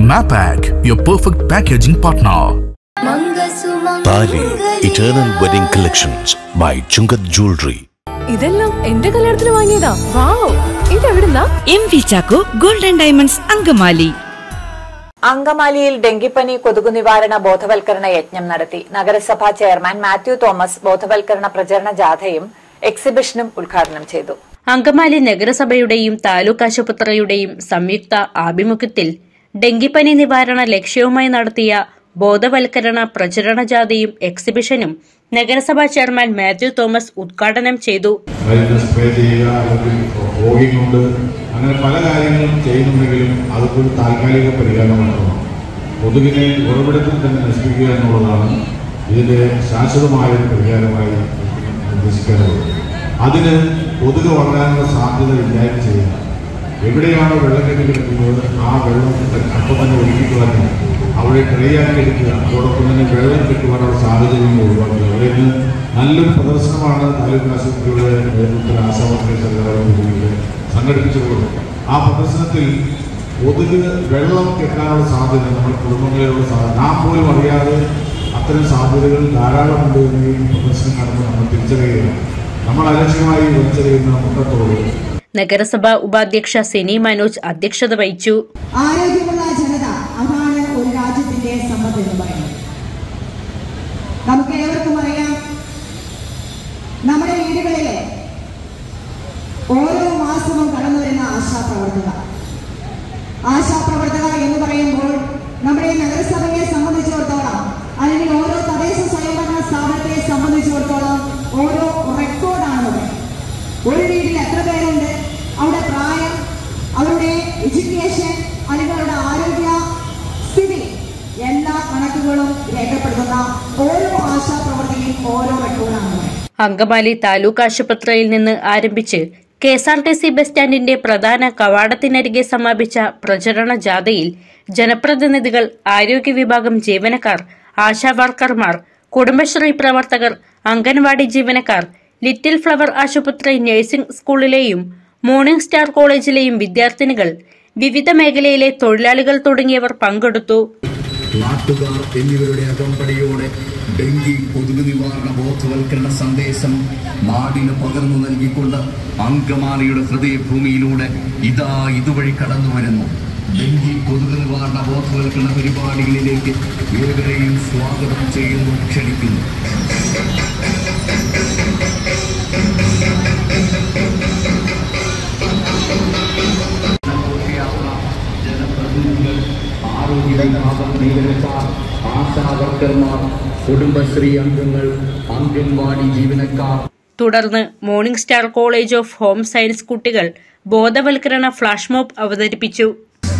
Mapac, your perfect packaging partner. Thali eternal wedding collections by Chungath jewellery ഇതെല്ലാം എന്റെ കല്യാണത്തിന് വാങ്ങിയതാ വാവ് ഇതെവിടുന്നാ M V Chacko golden diamonds Angamaly അങ്കമാലിയിൽ ഡെങ്കിപ്പനി കൊതുകു നിവാരണ ബോധവൽക്കരണ യജ്ഞം നടത്തി നഗരസഭാ ചെയർമാൻ മാത്യു തോമസ് ബോധവൽക്കരണ പ്രചരണ ജാഥയും എക്സിബിഷനും ഉദ്ഘാടനം ചെയ്തു അങ്കമാലി നഗരസഭയുടെയും താലൂക്ക് ആശുപത്രിയുടെയും സംയുക്ത ആഭിമുഖ്യത്തിൽ ഡെങ്കിപ്പനി നിവാരണ ലക്ഷ്യവുമായി നടത്തിയ ബോധവൽക്കരണ പ്രചരണ ജാഥയും എക്സിബിഷനും നഗരസഭാ ചെയർമാൻ മാത്യു തോമസ് ഉദ്ഘാടനം ചെയ്തു മരുന്ന് സ്പ്രേ ചെയ്യുക അല്ലെങ്കിൽ ഫോഗിംഗ് കൊണ്ട് അങ്ങനെ പല കാര്യങ്ങളും ചെയ്യുന്നുണ്ടെങ്കിലും അതൊക്കെ ഒരു താൽക്കാലിക പരിഹാരം മാത്രമാണ് കൊതുകിനെ ഉറവിടത്തിൽ തന്നെ നശിപ്പിക്കുക എന്നുള്ളതാണ് ഇതിൻ്റെ ശാശ്വതമായ ഒരു പരിഹാരമായി നിർദ്ദേശിക്കാറുള്ളത് അതിന് കൊതുക് വളരാനുള്ള സാധ്യത ഇല്ലായ്മ ചെയ്യുക എവിടെയാണോ വെള്ളക്കെട്ട് കിടക്കുന്നത് ആ വെള്ളം അപ്പം തന്നെ ഒഴുകിക്കുവാനും അവിടെ ഡ്രൈ ആക്കി എടുക്കുക അതോടൊപ്പം തന്നെ വെള്ളം കിട്ടുവാനുള്ള സാഹചര്യങ്ങൾ ഒഴിവാക്കുക അവിടെ ഇന്ന് നല്ലൊരു പ്രദർശനമാണ് താലൂക്ക് ആശുപത്രിയുടെ നേതൃത്വത്തിൽ ആശാവർക്കർ സർക്കാർ സംഘടിപ്പിച്ചിട്ടുള്ളത് ആ പ്രദർശനത്തിൽ കൊതുക് വെള്ളം കെട്ടാനുള്ള സാധ്യത നമ്മുടെ കുടുംബങ്ങളിലുള്ള സാധ്യത നാം പോലും അറിയാതെ അത്തരം സാധ്യതകൾ ധാരാളമുണ്ട് എന്ന് ഈ പ്രദർശനം കാണുമ്പോൾ നമ്മൾ തിരിച്ചറിയുകയാണ് നമ്മൾ അലക്ഷ്യമായി വലിച്ചെറിയുന്ന മുട്ടത്തോട് നഗരസഭാ ഉപാധ്യക്ഷ സിനി മനോജ് അധ്യക്ഷത വഹിച്ചു ആരോഗ്യമുള്ള ജനത അതാണ് ഒരു രാജ്യത്തിന്റെ സമ്പത്ത് എന്ന് പറയുന്നത് നമുക്ക് ഏവർക്കും അറിയാം നമ്മുടെ വീടുകളിലെ ഓരോ മാസവും കടന്നു വരുന്ന ആശാപ്രവർത്തക ആശാപ്രവർത്തക എന്ന് പറയുമ്പോൾ നമ്മുടെ നഗരസഭയെ സംബന്ധിച്ചിടത്തോളം അല്ലെങ്കിൽ ഓരോ തദ്ദേശ സ്വയംഭരണ സ്ഥാപനത്തെ സംബന്ധിച്ചിടത്തോളം ഓരോ റെക്കോർഡാണ് ഒരു വീട്ടിൽ എത്ര പേരുണ്ട് അവിടെ പ്രായം അവരുടെ എഡ്യൂക്കേഷൻ അല്ലെങ്കിൽ അവരുടെ ആരോഗ്യ സ്ഥിതി എല്ലാ കണക്കുകളും രേഖപ്പെടുത്തുന്ന ഓരോ ആശാപ്രവർത്തകയും ഓരോ റെക്കോർഡാണ് അങ്കമാലി താലൂക്ക് ആശുപത്രിയിൽ നിന്ന് ആരംഭിച്ച് K S R T C bus സ്റ്റാൻഡിന്റെ പ്രധാന കവാടത്തിനരികെ സമാപിച്ച പ്രചരണ ജാഥയിൽ ജനപ്രതിനിധികൾ ആരോഗ്യ വിഭാഗം ജീവനക്കാർ ആശാ വർക്കർമാർ കുടുംബശ്രീ പ്രവർത്തകർ അംഗൻവാടി ജീവനക്കാർ ലിറ്റിൽ ഫ്ലവർ ആശുപത്രി നഴ്സിംഗ് സ്കൂളിലെയും മോർണിംഗ് സ്റ്റാർ കോളേജിലെയും വിദ്യാർത്ഥിനികൾ വിവിധ മേഖലയിലെ തൊഴിലാളികൾ തുടങ്ങിയവർ പങ്കെടുത്തു നാട്ടുകാർ എന്നിവരുടെ അകമ്പടിയോടെ ഡെങ്കി കൊതുക് നിവാരണ ബോധവൽക്കരണ സന്ദേശം നാടിന് പകർന്നു നൽകിക്കൊണ്ട് അങ്കമാലിയുടെ ഹൃദയഭൂമിയിലൂടെ ഇതാ ഇതുവഴി കടന്നു വരുന്നു ഡെങ്കി കൊതുക് നിവാരണ ബോധവൽക്കരണ പരിപാടികളിലേക്ക് ഏവരെയും സ്വാഗതം ചെയ്യുന്നു ക്ഷണിക്കുന്നു ജനപ്രതിനിധികൾ ആരോഗ്യ വിഭാഗം ജീവനക്കാർ ആശാ വർക്കർമാർ കുടുംബശ്രീ അംഗങ്ങൾ അംഗൻവാടി ജീവനക്കാർ തുടർന്ന് morning star college of home science കുട്ടികൾ ബോധവൽക്കരണ ഫ്ലാഷ് മോബ് അവതരിപ്പിച്ചു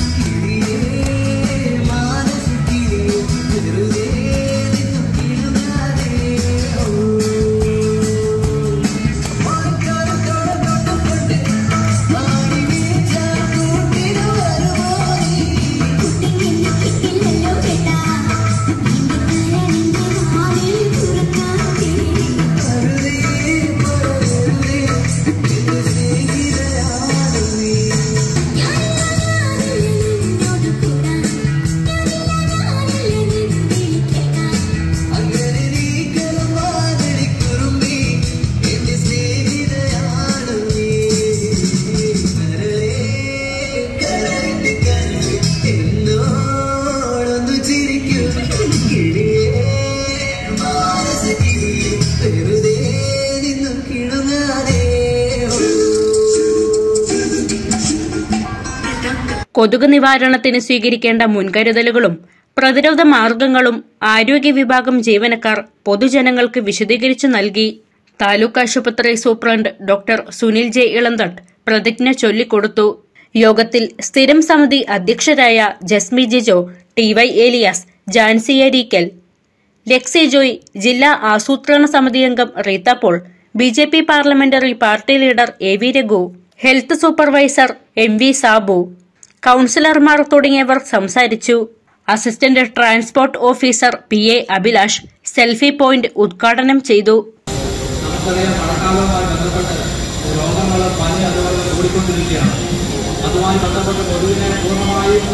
കൊതുക് നിവാരണത്തിന് സ്വീകരിക്കേണ്ട മുൻകരുതലുകളും പ്രതിരോധ മാർഗങ്ങളും ആരോഗ്യ വിഭാഗം ജീവനക്കാർ പൊതുജനങ്ങൾക്ക് വിശദീകരിച്ചു നൽകി താലൂക്ക് ആശുപത്രി superintendent doctor Sunil J Elanthattu പ്രതിജ്ഞ ചൊല്ലിക്കൊടുത്തു യോഗത്തിൽ സ്ഥിരം സമിതി അധ്യക്ഷരായ ജസ്മി ജിജോ ടി വൈ ഏലിയാസ് ജാൻസി അരീക്കൽ ലെക്സി ജോയ് ജില്ലാ ആസൂത്രണ സമിതി അംഗം Reetha Paul B J P parliamentary party leader A V Raghu health supervisor M V Sabu കൌൺസിലർമാർ തുടങ്ങിയവർ സംസാരിച്ചു assistant transport officer P A Abhilash selfie point ഉദ്ഘാടനം ചെയ്തു നമുക്കറിയാം മഴക്കാലവുമായി ബന്ധപ്പെട്ട് രോഗങ്ങൾ പനി അതുപോലെ കൂടിക്കൊണ്ടിരിക്കുകയാണ് അതുമായി ബന്ധപ്പെട്ട് കൊതുകിനെ പൂർണ്ണമായും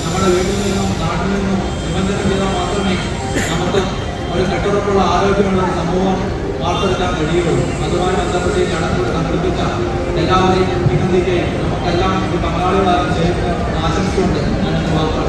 നമ്മുടെ വീട്ടിൽ നിന്നും നാട്ടിൽ നിന്നും നിബന്ധന ചെയ്താൽ മാത്രമേ നമുക്ക് ഒരു കെട്ടുറപ്പുള്ള ആരോഗ്യമുള്ള ഒരു സമൂഹം വാർത്തെടുക്കാൻ കഴിയുള്ളൂ അതുമായി ബന്ധപ്പെട്ട് ഈ ചടങ്ങുകൾ സംഘടിപ്പിച്ച എല്ലാവരെയും അഭിനന്ദിക്കുകയും നമുക്കെല്ലാം ഒരു പങ്കാളികളാകാൻ ചെയ്യുന്ന ആശംസിച്ചുകൊണ്ട് ഞാൻ എന്റെ വാക്കുകൾ